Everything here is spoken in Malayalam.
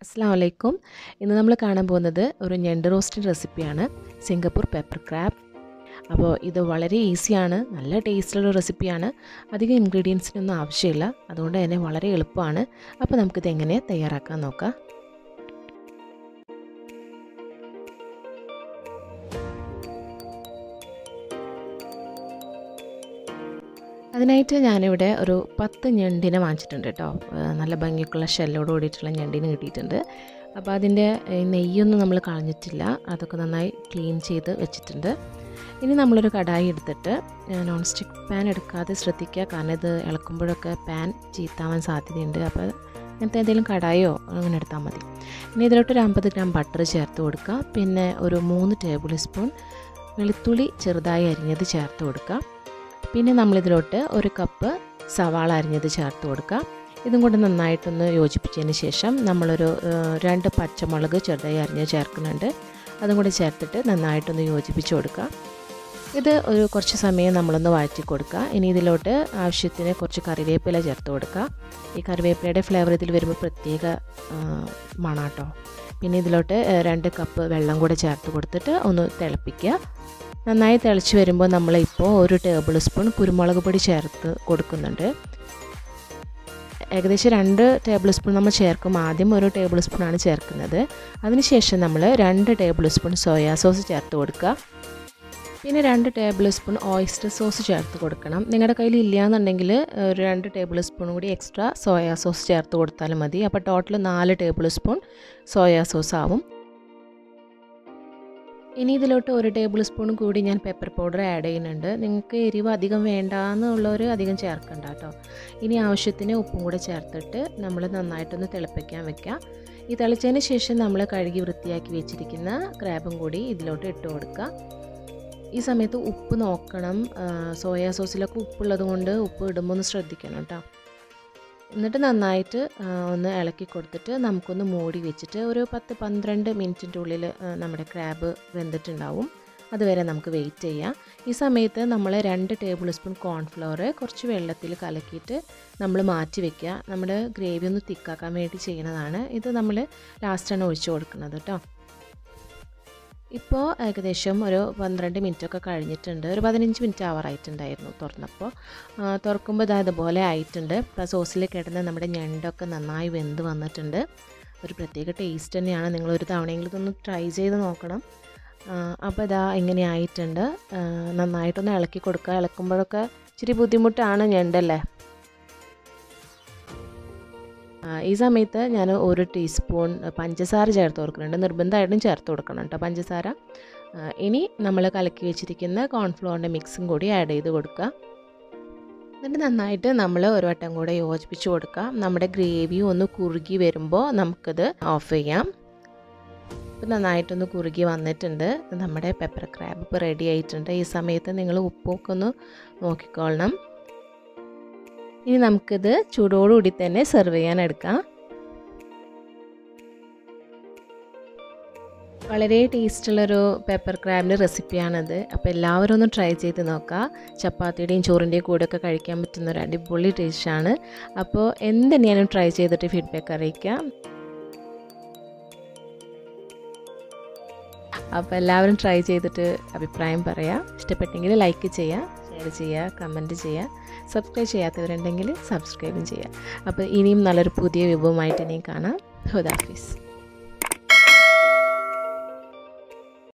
അസ്സാം വലൈക്കും ഇന്ന് നമ്മൾ കാണാൻ പോകുന്നത് ഒരു ഞണ്ട് റോസ്റ്റഡ് റെസിപ്പിയാണ് സിംഗപ്പൂർ പെപ്പർ ക്രാബ് അപ്പോൾ ഇത് വളരെ ഈസിയാണ് നല്ല ടേസ്റ്റുള്ള റെസിപ്പിയാണ് അധികം ഇൻഗ്രീഡിയൻസിനൊന്നും ആവശ്യമില്ല അതുകൊണ്ട് തന്നെ വളരെ എളുപ്പമാണ് അപ്പോൾ നമുക്കിത് എങ്ങനെ തയ്യാറാക്കാൻ നോക്കാം അതിനായിട്ട് ഞാനിവിടെ ഒരു പത്ത് ഞണ്ടിനെ വാങ്ങിച്ചിട്ടുണ്ട് കേട്ടോ നല്ല ഭംഗിയൊക്കെയുള്ള ഷെല്ലോട് കൂടിയിട്ടുള്ള ഞണ്ടിന് കിട്ടിയിട്ടുണ്ട് അപ്പോൾ അതിൻ്റെ നെയ്യൊന്നും നമ്മൾ കളഞ്ഞിട്ടില്ല അതൊക്കെ നന്നായി ക്ലീൻ ചെയ്ത് വെച്ചിട്ടുണ്ട് ഇനി നമ്മളൊരു കടായി എടുത്തിട്ട് നോൺ സ്റ്റിക്ക് പാൻ എടുക്കാതെ ശ്രദ്ധിക്കുക കാരണം ഇത് ഇളക്കുമ്പോഴൊക്കെ പാൻ ചീത്താവാൻ സാധ്യതയുണ്ട് അപ്പോൾ അങ്ങനത്തെ എന്തെങ്കിലും കടായോ അങ്ങനെ എടുത്താൽ മതി ഇനി ഇതിലോട്ട് ഒരു അമ്പത് ഗ്രാം ബട്ടർ ചേർത്ത് കൊടുക്കുക പിന്നെ ഒരു മൂന്ന് ടേബിൾ സ്പൂൺ വെളുത്തുള്ളി ചെറുതായി അരിഞ്ഞത് ചേർത്ത് കൊടുക്കുക പിന്നെ നമ്മളിതിലോട്ട് ഒരു കപ്പ് സവാള അരിഞ്ഞത് ചേർത്ത് കൊടുക്കുക ഇതും കൂടെ നന്നായിട്ടൊന്ന് യോജിപ്പിച്ചതിന് ശേഷം നമ്മളൊരു രണ്ട് പച്ചമുളക് ചെറുതായി അരിഞ്ഞ് ചേർക്കുന്നുണ്ട് അതും കൂടി ചേർത്തിട്ട് നന്നായിട്ടൊന്ന് യോജിപ്പിച്ച് കൊടുക്കുക ഇത് ഒരു കുറച്ച് സമയം നമ്മളൊന്ന് വഴറ്റി കൊടുക്കുക ഇനി ഇതിലോട്ട് ആവശ്യത്തിന് കുറച്ച് കറിവേപ്പില ചേർത്ത് കൊടുക്കുക ഈ കറിവേപ്പിലയുടെ ഫ്ലേവർ ഇതിൽ വരുമ്പോൾ പ്രത്യേക മണാട്ടോ പിന്നെ ഇതിലോട്ട് രണ്ട് കപ്പ് വെള്ളം കൂടെ ചേർത്ത് കൊടുത്തിട്ട് ഒന്ന് തിളപ്പിക്കുക നന്നായി തിളച്ച് വരുമ്പോൾ നമ്മളിപ്പോൾ ഒരു ടേബിൾ സ്പൂൺ കുരുമുളക് പൊടി ചേർത്ത് കൊടുക്കുന്നുണ്ട് ഏകദേശം രണ്ട് ടേബിൾ സ്പൂൺ നമ്മൾ ചേർക്കും ആദ്യം ഒരു ടേബിൾ സ്പൂണാണ് ചേർക്കുന്നത് അതിനുശേഷം നമ്മൾ രണ്ട് ടേബിൾ സ്പൂൺ സോയാ സോസ് ചേർത്ത് കൊടുക്കുക പിന്നെ രണ്ട് ടേബിൾ സ്പൂൺ ഓയിസ്റ്റർ സോസ് ചേർത്ത് കൊടുക്കണം നിങ്ങളുടെ കയ്യിൽ ഇല്ലയെന്നുണ്ടെങ്കിൽ ഒരു രണ്ട് ടേബിൾ സ്പൂൺ കൂടി എക്സ്ട്രാ സോയാ സോസ് ചേർത്ത് കൊടുത്താലും മതി അപ്പോൾ ടോട്ടൽ നാല് ടേബിൾ സ്പൂൺ സോയാ സോസ് ആവും ഇനി ഇതിലോട്ട് ഒരു ടേബിൾ സ്പൂൺ കൂടി ഞാൻ പെപ്പർ പൗഡർ ആഡ് ചെയ്യുന്നുണ്ട് നിങ്ങൾക്ക് എരിവ് അധികം വേണ്ടാന്നുള്ളവർ അധികം ചേർക്കണ്ട കേട്ടോ ഇനി ആവശ്യത്തിന് ഉപ്പും കൂടെ ചേർത്തിട്ട് നമ്മൾ നന്നായിട്ടൊന്ന് തിളപ്പിക്കാൻ വെക്കുക ഈ തിളച്ചതിന് ശേഷം നമ്മൾ കഴുകി വൃത്തിയാക്കി വെച്ചിരിക്കുന്ന ക്രാബും കൂടി ഇതിലോട്ട് ഇട്ട് കൊടുക്കുക ഈ സമയത്ത് ഉപ്പ് നോക്കണം സോയാ സോസിലൊക്കെ ഉപ്പുള്ളത് കൊണ്ട് ഉപ്പ് ഇടുമ്പോൾ ഒന്ന് ശ്രദ്ധിക്കണം കേട്ടോ എന്നിട്ട് നന്നായിട്ട് ഒന്ന് ഇളക്കി കൊടുത്തിട്ട് നമുക്കൊന്ന് മൂടി വെച്ചിട്ട് ഒരു പത്ത് പന്ത്രണ്ട് മിനിറ്റിൻ്റെ ഉള്ളിൽ നമ്മുടെ ക്രാബ് വെന്തിട്ടുണ്ടാവും അതുവരെ നമുക്ക് വെയിറ്റ് ചെയ്യാം ഈ സമയത്ത് നമ്മൾ രണ്ട് ടേബിൾ സ്പൂൺ കോൺഫ്ലവർ കുറച്ച് വെള്ളത്തിൽ കലക്കിയിട്ട് നമ്മൾ മാറ്റി വെക്കുക നമ്മുടെ ഗ്രേവി ഒന്ന് തിക്കാക്കാൻ വേണ്ടി ചെയ്യുന്നതാണ് ഇത് നമ്മൾ ലാസ്റ്റാണ് ഒഴിച്ചു കൊടുക്കുന്നത് കേട്ടോ ഇപ്പോൾ ഏകദേശം ഒരു പന്ത്രണ്ട് മിനിറ്റൊക്കെ കഴിഞ്ഞിട്ടുണ്ട് ഒരു പതിനഞ്ച് മിനിറ്റ് ആവാറായിട്ടുണ്ടായിരുന്നു തുറന്നപ്പോൾ തുറക്കുമ്പോൾ ഇതാ ഇതുപോലെ ആയിട്ടുണ്ട് ഇപ്പോൾ സോസിൽ കിടന്ന് നമ്മുടെ ഞണ്ടൊക്കെ നന്നായി വെന്ത് വന്നിട്ടുണ്ട് ഒരു പ്രത്യേക ടേസ്റ്റ് തന്നെയാണ് നിങ്ങൾ ഒരു തവണയെങ്കിലും ഇതൊന്ന് ട്രൈ ചെയ്ത് നോക്കണം അപ്പോൾ ഇതാ ഇങ്ങനെ ആയിട്ടുണ്ട് നന്നായിട്ടൊന്ന് ഇളക്കി കൊടുക്കുക ഇളക്കുമ്പോഴൊക്കെ ഇച്ചിരി ബുദ്ധിമുട്ടാണ് ഞണ്ടല്ലേ ഈ സമയത്ത് ഞാൻ ഒരു ടീസ്പൂൺ പഞ്ചസാര ചേർത്ത് കൊടുക്കുന്നുണ്ട് നിർബന്ധമായിട്ടും ചേർത്ത് കൊടുക്കണം കേട്ടോ പഞ്ചസാര ഇനി നമ്മൾ കലക്കി വെച്ചിരിക്കുന്ന കോൺഫ്ലോറിൻ്റെ മിക്സും കൂടി ആഡ് ചെയ്ത് കൊടുക്കുക എന്നിട്ട് നന്നായിട്ട് നമ്മൾ ഒരു വട്ടം കൂടെ യോജിപ്പിച്ച് കൊടുക്കുക നമ്മുടെ ഗ്രേവി ഒന്ന് കുറുകി വരുമ്പോൾ നമുക്കത് ഓഫ് ചെയ്യാം ഇപ്പം നന്നായിട്ടൊന്ന് കുറുകി വന്നിട്ടുണ്ട് നമ്മുടെ പെപ്പർ ക്രാബ് ഇപ്പോൾ റെഡി ആയിട്ടുണ്ട് ഈ സമയത്ത് നിങ്ങൾ ഉപ്പൊക്കെ ഒന്ന് നോക്കിക്കൊള്ളണം ഇനി നമുക്കിത് ചൂടോടുകൂടി തന്നെ സെർവ് ചെയ്യാൻ എടുക്കാം വളരെ ടേസ്റ്റുള്ളൊരു പെപ്പർ ക്രാബിൻ്റെ റെസിപ്പിയാണത് അപ്പോൾ എല്ലാവരും ഒന്ന് ട്രൈ ചെയ്ത് നോക്കുക ചപ്പാത്തിയുടെയും ചോറിൻ്റെയും കൂടെയൊക്കെ കഴിക്കാൻ പറ്റുന്ന ഒരു അടിപൊളി ടേസ്റ്റാണ് അപ്പോൾ എന്തെന്നെയാലും ട്രൈ ചെയ്തിട്ട് ഫീഡ്ബാക്ക് അറിയിക്കാം അപ്പോൾ എല്ലാവരും ട്രൈ ചെയ്തിട്ട് അഭിപ്രായം പറയാം ഇഷ്ടപ്പെട്ടെങ്കിൽ ലൈക്ക് ചെയ്യുക ഷെയർ ചെയ്യുക കമൻറ്റ് ചെയ്യുക സബ്സ്ക്രൈബ് ചെയ്യാത്തവരുണ്ടെങ്കിൽ സബ്സ്ക്രൈബും ചെയ്യുക അപ്പോൾ ഇനിയും നല്ലൊരു പുതിയ വിഭവമായിട്ട് ഇനിയും കാണാം ഹുദാഫീസ്